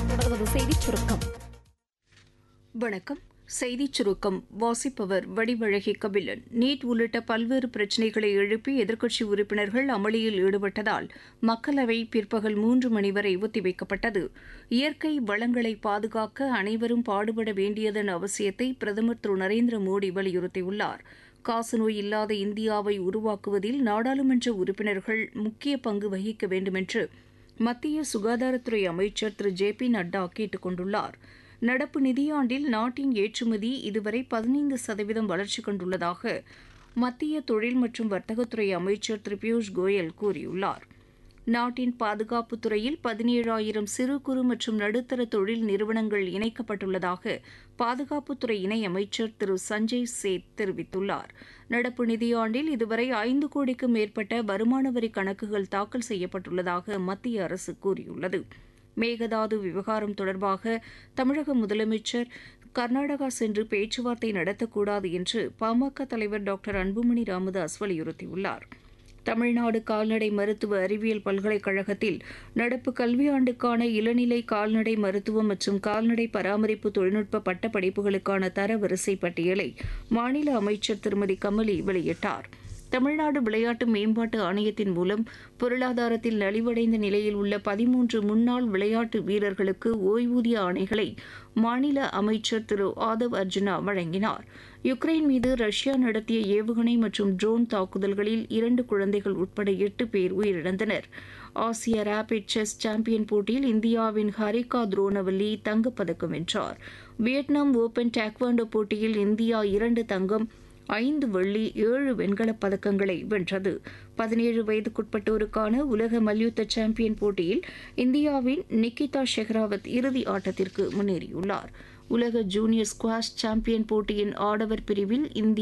தொடர்வது செய்திச் சுருக்கம் வணக்கம் செய்திச் சுருக்கம் வாசிப்பவர் வடிவழகி கபிலன் நீட் உள்ளிட்ட பல்வேறு பிரச்சினைகளை எழுப்பி எதிர்க்கட்சி உறுப்பினர்கள் அமளியில் ஈடுபட்டதால் மக்களவை பிற்பகல் மூன்று மணி வரை ஒத்திவைக்கப்பட்டது இயற்கை வளங்களை பாதுகாக்க அனைவரும் பாடுபட வேண்டியதன் அவசியத்தை பிரதமர் திரு நரேந்திர மோடி வலியுறுத்தியுள்ளார் காசநோய் இல்லாத இந்தியாவை உருவாக்குவதில் நாடாளுமன்ற உறுப்பினர்கள் முக்கிய பங்கு வகிக்க வேண்டுமென்று மத்திய சுகாதாரத்துறை அமைச்சர் திரு ஜே பி நட்டா கேட்டுக் கொண்டுள்ளார் நடப்பு நிதியாண்டில் நாட்டின் ஏற்றுமதி இதுவரை பதினைந்து சதவீதம் வளர்ச்சி கண்டுள்ளதாக மத்திய தொழில் மற்றும் வர்த்தகத்துறை அமைச்சர் திரு பியூஷ் கோயல் கூறியுள்ளார் நாட்டின் பாதுகாப்புத் துறையில் பதினேழாயிரம் சிறு குறு மற்றும் நடுத்தர தொழில் நிறுவனங்கள் இணைக்கப்பட்டுள்ளதாக பாதுகாப்புத்துறை இணையமைச்சர் திரு சஞ்சய் சேத் தெரிவித்துள்ளார் நடப்பு நிதியாண்டில் இதுவரை ஐந்து கோடிக்கும் மேற்பட்ட வருமான வரி கணக்குகள் தாக்கல் செய்யப்பட்டுள்ளதாக மத்திய அரசு கூறியுள்ளது மேகதாது விவகாரம் தொடர்பாக தமிழக முதலமைச்சர் கர்நாடகா சென்று பேச்சுவார்த்தை நடத்தக்கூடாது என்று பாமக தலைவர் டாக்டர் அன்புமணி ராமதாஸ் வலியுறுத்தியுள்ளார் தமிழ்நாடு கால்நடை மருத்துவ அறிவியல் பல்கலைக்கழகத்தில் நடப்பு கல்வியாண்டுக்கான இளநிலை கால்நடை மருத்துவம் மற்றும் கால்நடை பராமரிப்பு தொழில்நுட்ப பட்ட படிப்புகளுக்கான தரவரிசை பட்டியலை மாநில அமைச்சர் திருமதி கமலி வெளியிட்டார் தமிழ்நாடு விளையாட்டு மேம்பாட்டு ஆணையத்தின் மூலம் பொருளாதாரத்தில் நலிவடைந்த நிலையில் உள்ள பதிமூன்று முன்னாள் விளையாட்டு வீரர்களுக்கு ஓய்வூதிய ஆணைகளை மாநில அமைச்சர் திரு ஆதவ் அர்ஜுனா வழங்கினார் யுக்ரைன் மீது ரஷ்யா நடத்திய ஏவுகணை மற்றும் ட்ரோன் தாக்குதல்களில் இரண்டு குழந்தைகள் உட்பட எட்டு பேர் உயிரிழந்தனர் ஆசிய ரேபிட் செஸ் சாம்பியன் போட்டியில் இந்தியாவின் ஹரிகா துரோனவல்லி தங்கப்பதக்கம் வென்றார் வியட்நாம் ஓபன் டேக்வாண்டோ போட்டியில் இந்தியா இரண்டு தங்கம் ஐந்து வெள்ளி ஏழு வெண்கலப் பதக்கங்களை வென்றது பதினேழு வயதுக்குட்பட்டோருக்கான உலக மல்யுத்த சாம்பியன் போட்டியில் இந்தியாவின் நிக்கிதா ஷெஹ்ராவத் இறுதி ஆட்டத்திற்கு முன்னேறியுள்ளார் உலக ஜூனியர் ஸ்குவாஷ் சாம்பியன் போட்டியின் ஆடவர் பிரிவில் இந்தியா